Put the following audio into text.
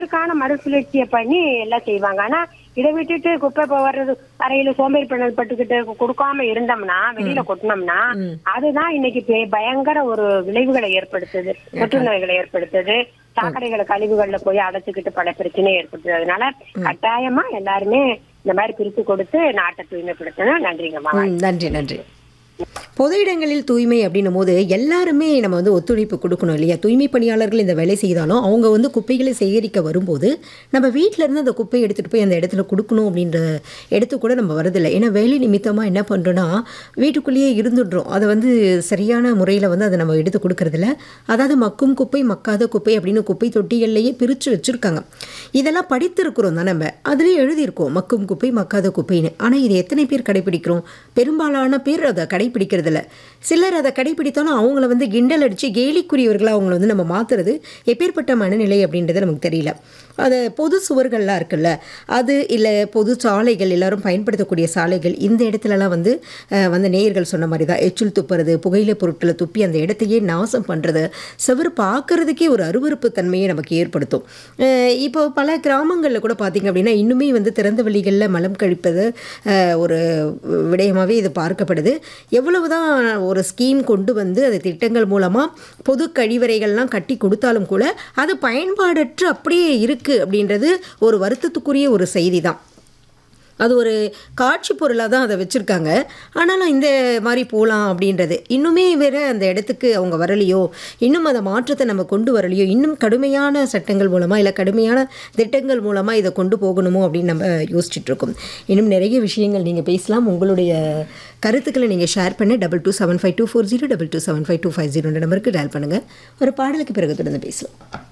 அதுக்கான மறுசுழற்சியை பண்ணி எல்லாம் செய்வாங்க ஆனா இதை விட்டுட்டு குப்பை போடுறது அறையில சோம்பேறி பண்ணல் பட்டுக்கிட்டு கொடுக்காம இருந்தோம்னா வெளியில கொட்டினோம்னா அதுதான் இன்னைக்கு பெ- பயங்கர ஒரு விளைவுகளை ஏற்படுத்துது தொற்று நோய்களை ஏற்படுத்துது சாக்கடைகளை கழிவுகள்ல போய் அடைச்சுக்கிட்டு பல பிரச்சனை ஏற்படுத்துது அதனால கட்டாயமா எல்லாருமே இந்த மாதிரி பிரித்து கொடுத்து நாட்டை தூய்மைப்படுத்தணும் நன்றிங்கம்மா ம், நன்றி நன்றி பொது இடங்களில் தூய்மை அப்படின்னும் போது எல்லாருமே நம்ம வந்து ஒத்துழைப்பு கொடுக்கணும் இல்லையா தூய்மை பணியாளர்கள் இந்த வேலை செய்தாலும் அவங்க வந்து குப்பைகளை சேகரிக்க வரும்போது நம்ம வீட்டில இருந்து அந்த குப்பையை எடுத்துகிட்டு போய் அந்த இடத்துல கொடுக்கணும் அப்படின்ற இடத்துக்கு கூட நம்ம வரதில்லை ஏன்னா வேலை நிமித்தமாக என்ன பண்ணுறோன்னா வீட்டுக்குள்ளேயே இருந்துடுறோம் அதை வந்து சரியான முறையில் வந்து அதை நம்ம எடுத்து கொடுக்கறதில்ல அதாவது மக்கும் குப்பை மக்காத குப்பை அப்படின்னு குப்பை தொட்டிகள்லையே பிரித்து வச்சுருக்காங்க இதெல்லாம் படித்திருக்கிறோம் தான் நம்ம அதிலே எழுதியிருக்கோம் மக்கும் குப்பை மக்காத குப்பைன்னு ஆனால் இது எத்தனை பேர் கடைபிடிக்கிறோம் பெரும்பாலான பேர் அதை கடைபிடிக்கிறதில்ல சிலர் அதை கடைபிடித்தாலும் அவங்கள வந்து கிண்டல் அடித்து கேலிக்குரியவர்களாக அவங்கள வந்து நம்ம மாற்றுறது எப்பேற்பட்ட மனநிலை அப்படின்றது நமக்கு தெரியல அது பொது சுவர்கள்லாம் இருக்குல்ல அது இல்லை பொது சாலைகள் எல்லாரும் பயன்படுத்தக்கூடிய சாலைகள் இந்த இடத்துலலாம் வந்து அஹ், வந்து நேயர்கள் சொன்ன மாதிரி தான் எச்சில் துப்புறது புகையிலை பொருட்களை துப்பி அந்த இடத்தையே நாசம் பண்ணுறது செவரு பார்க்கறதுக்கே ஒரு அருவருப்பு தன்மையை நமக்கு ஏற்படுத்தும் அஹ், இப்போ பல கிராமங்களில் கூட பார்த்திங்க அப்படின்னா இன்னுமே வந்து திறந்த வெளிகளில் மலம் கழிப்பது அஹ், ஒரு விடயமாகவே இது பார்க்கப்படுது எவ்வளவுதான் ஒரு ஸ்கீம் கொண்டு வந்து அது திட்டங்கள் மூலமாக பொது கழிவறைகள்லாம் கட்டி கொடுத்தாலும் கூட அது பயன்பாடற்று அப்படியே இருக்குது அப்படின்றது ஒரு வருத்தத்துக்குரிய ஒரு செய்தி தான் அது ஒரு காட்சி பொருளாக தான் அதை வச்சுருக்காங்க ஆனாலும் இந்த மாதிரி போகலாம் அப்படின்றது இன்னுமே வேற அந்த இடத்துக்கு அவங்க வரலையோ இன்னும் அந்த மாற்றத்தை நம்ம கொண்டு வரலையோ இன்னும் கடுமையான சட்டங்கள் மூலமாக இல்லை கடுமையான திட்டங்கள் மூலமாக இதை கொண்டு போகணுமோ அப்படின்னு நம்ம யோசிச்சுட்டு இருக்கோம் இன்னும் நிறைய விஷயங்கள் நீங்கள் பேசலாம் உங்களுடைய கருத்துக்களை நீங்கள் ஷேர் பண்ண double two seven five two four zero double two seven five two five ஜீரோன்ற நம்பருக்கு டயல் பண்ணுங்கள் ஒரு பாடலுக்கு பிறகு தொடர்ந்து பேசலாம்